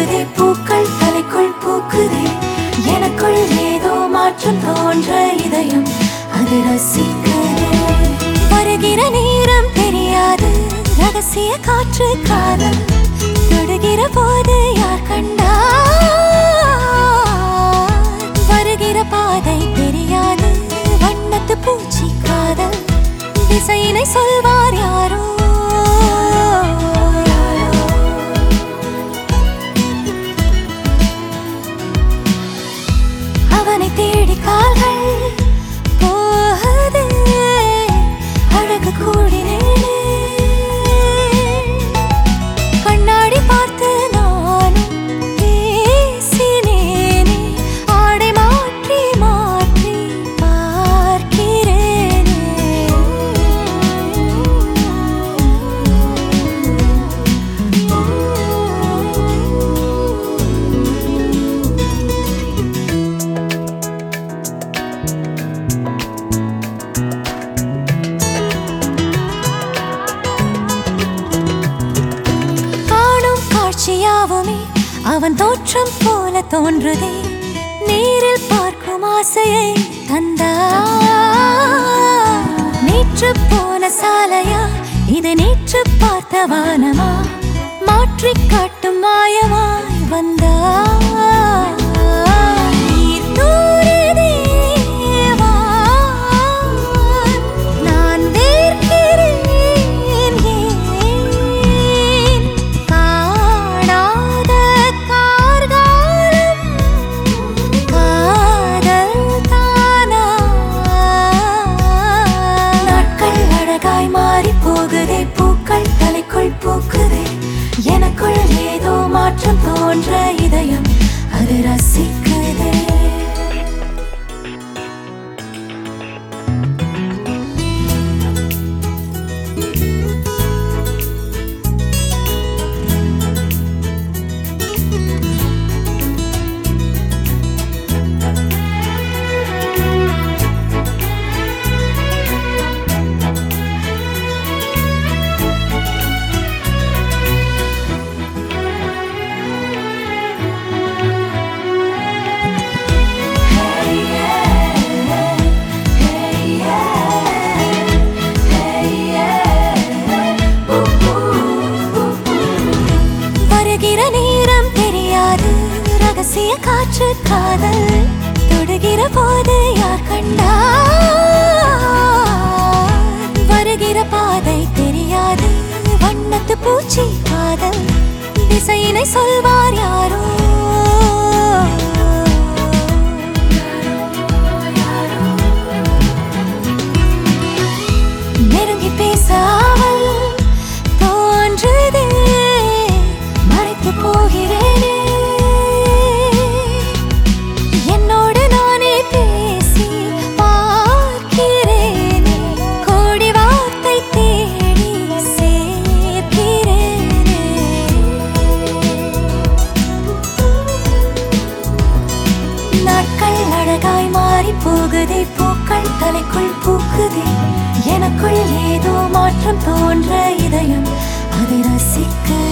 போகுதே பூக்கள் தலைக்குள் பூக்குதே எனக்குள் ஏதோ மாற்றம் தோன்ற இதயம் அது ரசிக்குதே வருகிற நேரம் தெரியாது ரகசிய காற்று காதல் தொடுகிற போது யார் கண்டார் வருகிற பாதை தெரியாது வண்ணத்து பூச்சி காதல் திசையினை சொல்வார் யாரோ அவனை தேடி கால்கள் போகுது அழகு கூடினேனே கண்ணாடி பார்த்து நானும் பேசினேனே ஆடை மாற்றி மாற்றி பார்க்கிறேனே காணும் காட்சியாவுமே அவன் தோற்றம் போல தோன்றுதே நேரில் பார்க்கும் ஆசையை தந்தா நேற்று போன சாலையா இது நேற்று பார்த்த வானமா மாற்றிக் காட்டும் மாயமாய் வந்தா நீர் தூரிதே வான். நான் வேர்க்கிறேன் ஏன்? காணாத கார்காலம் காதல் தானா? நாட்கள் அழகாய் மாறி போகுதே பூக்கள் தலைக்குள் பூக்குதே எனக்குள் ஏதோ மாற்றம் தோன்ற இதயம் அது ரசிக்குதே வருகிற நேரம் தெரியாது ரகசிய காற்று காதல் தொடுகிற போது யார் கண்டார் வருகிற பாதை தெரியாது வண்ணத்து பூச்சி காதல் திசையினை சொல்வார் யாரோ நெருங்கி பேசாமல் தோன்றுதே மறைத்து போகிறேனே என்னோடு நானே பேசி பார்க்கிறேனே கோடி வார்த்தை தேடி சேர்க்கிறேனே நாட்கள் அழகாய் மாறி போகுதே பூக்கள் தலைக்குள் பூக்குதே எனக்குள் ஏதோ மாற்றம் தோன்ற இதயம் அதை ரசிக்க